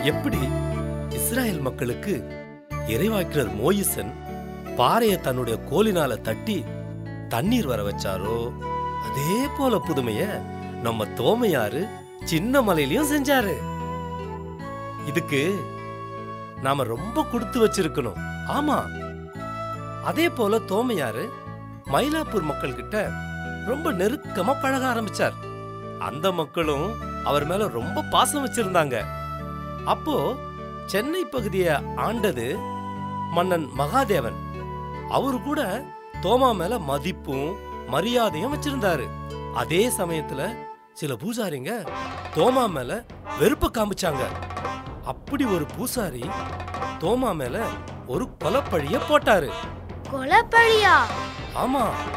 எப்படி இஸ்ராயேல் மக்களுக்கு இறைவாக்கினர் மோயிசன் பாறையை தன்னுடைய கோலினால தட்டி தண்ணீர் வர வச்சாரோ அதே போல புதுமைய நம்ம தோமையாரு சின்ன மலையிலயும் செஞ்சாரு இதுக்கு நாம ரொம்ப கொடுத்து வச்சிருக்கணும் ஆமா அதே போல தோமையாரு மயிலாப்பூர் மக்கள் கிட்ட ரொம்ப நெருக்கமா பழக ஆரம்பிச்சார் அந்த மக்களும் அவர் மேல ரொம்ப பாசம் வச்சிருந்தாங்க அப்போ சென்னை பகுதியை ஆண்டது மன்னன் மகாதேவன் அவரு கூட தோமா மேல மதிப்பும் மரியாதையும் வச்சிருந்தாரு அதே சமயத்துல சில பூசாரிங்க தோமா மேல வெறுப்ப காமிச்சாங்க அப்படி ஒரு பூசாரி தோமா மேல ஒரு கொலப்பழிய போட்டாரு கொலப்பழியா ஆமா